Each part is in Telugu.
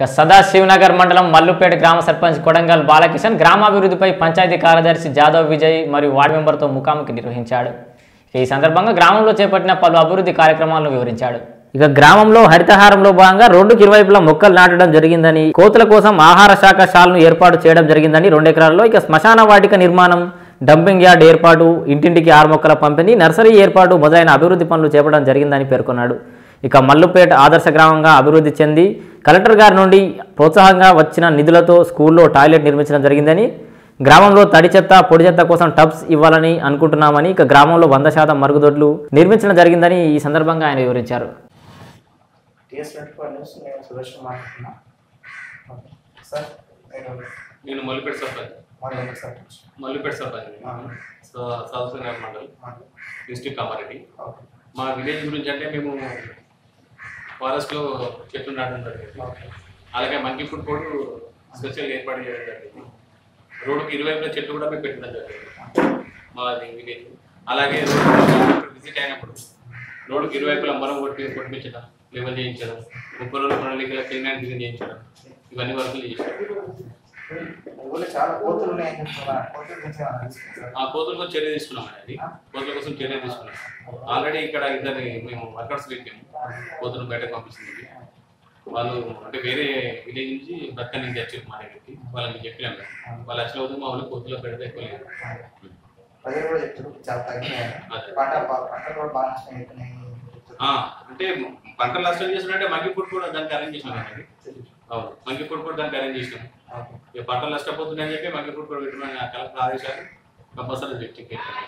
ఇక సదాశివనగర్ మండలం మల్లుపేట గ్రామ సర్పంచ్ కొడంగల్ బాలకిషన్ గ్రామాభివృద్ధిపై పంచాయతీ కార్యదర్శి జాదవ్ విజయ్ మరియు వార్డు మెంబర్తో ముఖాముఖి నిర్వహించాడు ఇక ఈ సందర్భంగా గ్రామంలో చేపట్టిన పలు అభివృద్ధి కార్యక్రమాలను వివరించాడు ఇక గ్రామంలో హరితహారంలో భాగంగా రోడ్డుకి ఇరువైపులా మొక్కలు నాటడం జరిగిందని కోతుల కోసం ఆహార శాఖ షాల్ను ఏర్పాటు చేయడం జరిగిందని రెండు ఎకరాల్లో ఇక శ్మశాన వాటిక నిర్మాణం డంపింగ్ యార్డ్ ఏర్పాటు ఇంటింటికి ఆరు మొక్కల పంపిణీ నర్సరీ ఏర్పాటు మొదలైన అభివృద్ధి పనులు చేపట్టడం జరిగిందని పేర్కొన్నాడు ఇక మల్లుపేట ఆదర్శ గ్రామంగా అభివృద్ధి చెంది కలెక్టర్ గారి నుండి ప్రోత్సాహంగా వచ్చిన నిధులతో స్కూల్లో టాయిలెట్ నిర్మించడం జరిగిందని గ్రామంలో తడి చెత్త పొడి చెత్త కోసం టబ్స్ ఇవ్వాలని అనుకుంటున్నామని ఇక గ్రామంలో వంద శాతం మరుగుదొడ్లు నిర్మించడం జరిగిందని ఈ సందర్భంగా ఆయన వివరించారు టీఎస్ ట్వంటీ ఫోర్ న్యూస్ నేను సుదర్శన్ మాట్లాడుతున్నా సార్ నేను నేను మల్లిపేట సర్పంచ్ మాట్లాడండి సార్ మల్లిపేట సర్పంచ్ ఆ. సో సౌత్ నగర్ మండల్ మాట్లాడు. డిస్ట్రిక్ట్ కామారెడ్డి ఓకే మా విలేజ్ గురించి అంటే మేము ఫారెస్ట్లో చెట్లు నాటడం జరిగింది ఓకే అలాగే మంకీ ఫుడ్ కోడ్ స్పెషల్ ఏర్పాటు చేయడం జరిగింది రోడ్డుకి ఇరువైపుల చెట్లు కూడా మేము పెట్టడం జరిగింది మాది విలేజ్ అలాగే రోడ్డు విజిట్ అయినప్పుడు రోడ్డుకి ఇరువైపుల మరం కొట్టి కొట్టించడం లెవెల్ చేయించడం ముప్పై రోజుల ప్రణాళికల క్లీన్ అండ్ క్లీన్ చేయించడం ఇవన్నీ వర్కులు చేసాం ఊళ్ళో చాలా కోతులు ఉన్నాయని చెప్తున్నారు కోతుల గురించి ఏమైనా తెలుసుకుంటారా? ఆ కోతుల కోసం చర్య తీసుకున్నాం అనేది కోతుల కోసం చర్య తీసుకున్నాం ఆల్రెడీ ఇక్కడ ఇద్దరిని మేము వర్కర్స్ పెట్టాము కోతులు బయటకు పంపిస్తుంది వాళ్ళు అంటే వేరే విలేజ్ నుంచి బతక నుంచి వచ్చారు మా దగ్గరికి వాళ్ళకి చెప్పినాం మేము. వాళ్ళు వచ్చిన వద్దు మా వాళ్ళు కోతులు పెడితే ఎక్కువ లేదు ప్రజలు కూడా చెప్తారు చాలా తగ్గినాయి అదే. పంట బా- పంటలు కూడా బాగా నష్టం అవుతున్నాయి అని చెప్తారు. ఆ, అంటే పంటలు నష్టం చేసినట్టే మంకి ఫుడ్ కూడా దానికి అరేంజ్ చేసినాం అనేది అవును మంకి ఫుడ్ కూడా దానికి అరేంజ్ చేసినాం ఓకే. ఇక పంటలు నష్టపోతున్నాయని చెప్పి మంకి ఫుడ్ కూడా పెట్టమని ఆ కలెక్టర్ ఆదేశాలు కంపల్సరీ వ్యక్తి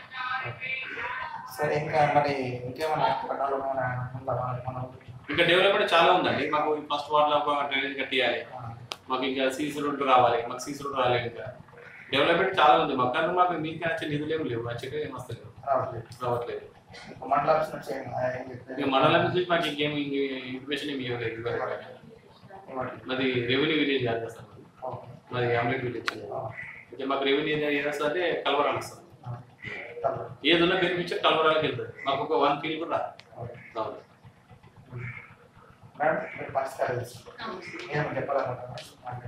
సరే ఇంకా మరి ఇంకేమైనా పట్టాలు ఏమైనా ఉందా మన మన ఊరికి? ఇంకా డెవలప్మెంట్ చాలా ఉందండి మాకు ఫస్ట్ వార్డులో ఒక డ్రైనేజ్ కట్టియాలి మాకు ఇంకా సీసీ రోడ్డు రావాలి మాకు సీసీ రోడ్డు రాలేదు ఇంకా డెవలప్మెంట్ చాలా ఉంది మాకు కానీ మాకు మీకు వచ్చే నిధులు ఏమి లేవు వచ్చేది ఏం వస్తలేదు రావట్లేదు రావట్లేదు ఇంకా మండల ఆఫీస్ నుంచి ఏం- ఏం చెప్తారు? ఇక మండలం నుంచి మాకు ఇంకేం ఇన్ఫర్మేషన్ ఏమి ఇవ్వలేదు ఇవ్వలేదు ఇవ్వట్లేదు. మాది రెవెన్యూ విలేజ్ కాదు సార్ మాది. ఓకే. మాది ఆమ్లెట్ విలేజ్ ఆ, అయితే మాకు రెవెన్యూ ఏది వస్తుంది అంటే కలవరాలు వస్తుంది ఆ. తప్పదు. ఏది ఉన్నా బెనిఫిట్ కలవరాలకి వెళ్తుంది మాకు ఒక వన్ ఫీల్ కూడా రాదు. ఓకే. అవును మేడం మీరు పరిష్కారం ఏమని చెప్పాలనుకుంటున్నారు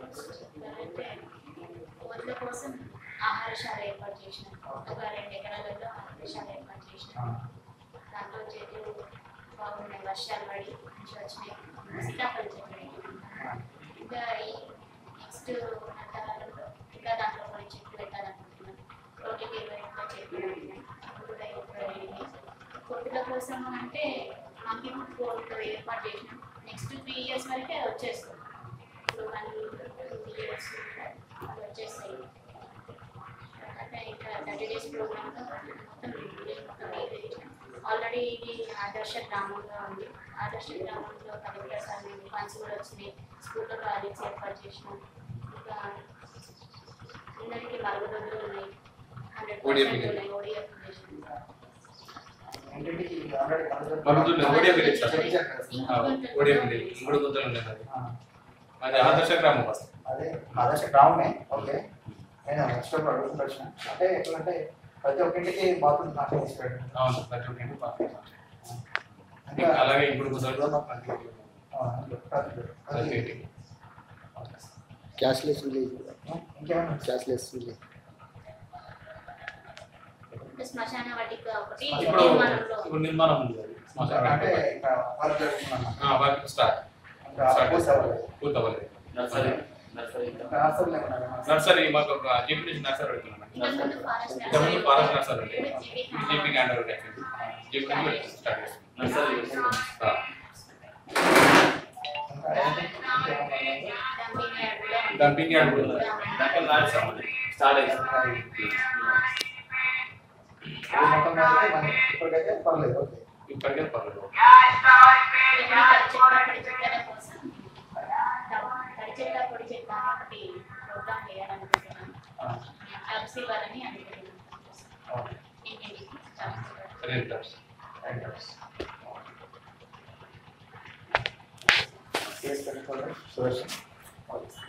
కోట్ల కోసం ఆహారశాల ఏర్పాటు చేసినాం ఒక రెండు ఎకరాలలో ఆహారశాల ఏర్పాటు చేసినాం దాంట్లో చెట్లు బాగున్నాయి వర్షాలు పడి మంచి వచ్చినాయి సీతాఫలం చెట్లు పెట్టినాం. ఇంకా ఈ నెక్స్ట్ అంతకాలంలో ఇంకా దాంట్లో కొన్ని చెట్లు పెట్టాలనుకుంటున్నాం రోడ్డుకి ఇరవై ఒక్క చెట్లు నాటినాం. అవి కూడా ఇప్పుడు అయ్యింది. కోతుల కోసం అంటే మంకీ ఫుడ్ కోర్టు ఏర్పాటు చేసినాం నెక్స్ట్ త్రీ ఇయర్స్ వరకే అది వచ్చేస్తుంది ఇప్పుడు వన్ టూ ఇయర్స్ అది వచ్చేస్తాయి అంటే ఇంకా థర్టీ డేస్ ప్రోగ్రామ్లో మొత్తం village మొత్తం clear చేసినాం ఆల్రెడీ ఇది ఆదర్శ గ్రామంగా ఉంది ఆదర్శ గ్రామంలో కలెక్టర్ సార్ ఫండ్స్ కూడా వచ్చినాయి స్కూల్లో ప్రాజెక్ట్స్ ఏర్పాటు చేసినాం ఇంకా అందరికీ మరుగుదొడ్లు ఉన్నాయి హండ్రెడ్ ODF పర్సెంట్ ఉన్నాయి ఓడిఎఫ్ ఇంటింటికి ఆల్రెడీ మరుగుదొడ్లు, ODF విలేజ్ సార్. ఇంకా ఓడియా విలేజ్ మూడు గుంతలు ఉన్నాయి మాది. మాది ఆదర్శ గ్రామం ఫస్ట్ అదే ఆదర్శ గ్రామమే ఓకే నేను నెక్స్ట్ అడుగుతుంటే వచ్చిన అంటే ఎట్లంటే ప్రతి ఒక్కరికి బాత్రూమ్ నాకు తీసుకెళ్ళండి అవును ప్రతి ఒక్కరికి పాస్ ఇంకా అలాగే ఇప్పుడు గుంతలు ప్రతి ఆ, ప్రతి- ప్రతి ప్రతి- ఇంటికి. క్యాష్లెస్ విలేజ్ ఇంకేమైనా క్యాష్లెస్ విలేజ్ శ్మశాన వాటిక ఒకటి ఇప్పుడు నిర్మాణంలో ఇప్పుడు నిర్మాణం ఉంది అది. శ్మశాన అంటే వాటిక. ఇంకా వర్క్ జరుగుతున్నాను ఆ, వర్క్ స్టార్ట్ ఇంకా పూర్తి పూర్తవ్వలేదు నర్సరీ నర్సరీ ఇంకా హాస్టల్ ఏమన్నా నర్సరీ మాకు ఒక జీపీ నుంచి నర్సరీ పెడుతున్నాం ఇంతకుముందు ఫారెస్ట్ ఇంతకుముందు ఫారెస్ట్ నర్సరీ ఉండే జీపీ జీపీ హ్యాండ్ ఓవర్ అయిపోయింది జీపీ నుంచి స్టార్ట్ చేస్తాం నర్సరీ ఆ. ఇంకా ఏంటి? ఇంకేమన్నా డంపింగ్ యార్డ్ కూడా ఉంది. డంపింగ్ యార్డ్ కూడా ఉంది. దాంట్లో నాలుగు సంబంధం స్టార్ట్ అయింది ఇది మొత్తం మీద మనకి ఇప్పటికైతే పర్లేదు ఓకే ఇప్పటికే పర్లేదు ఇప్పుడు తడి చెట్ల పొడి చెట్ల కోసం తడి చెట్ల పొడి చెట్ల అని ఒకటి ప్రోగ్రామ్ చేయాలనుకుంటున్నాను ఆ, టబ్స్ ఇవ్వాలని అనుకుంటున్నాను ఓకే ఇంటింటికి టబ్స్ ఇవ్వాలి. సరే టాప్స్ రైట్ కేసు పెట్టుకోవాలి సురేష్ ఓకే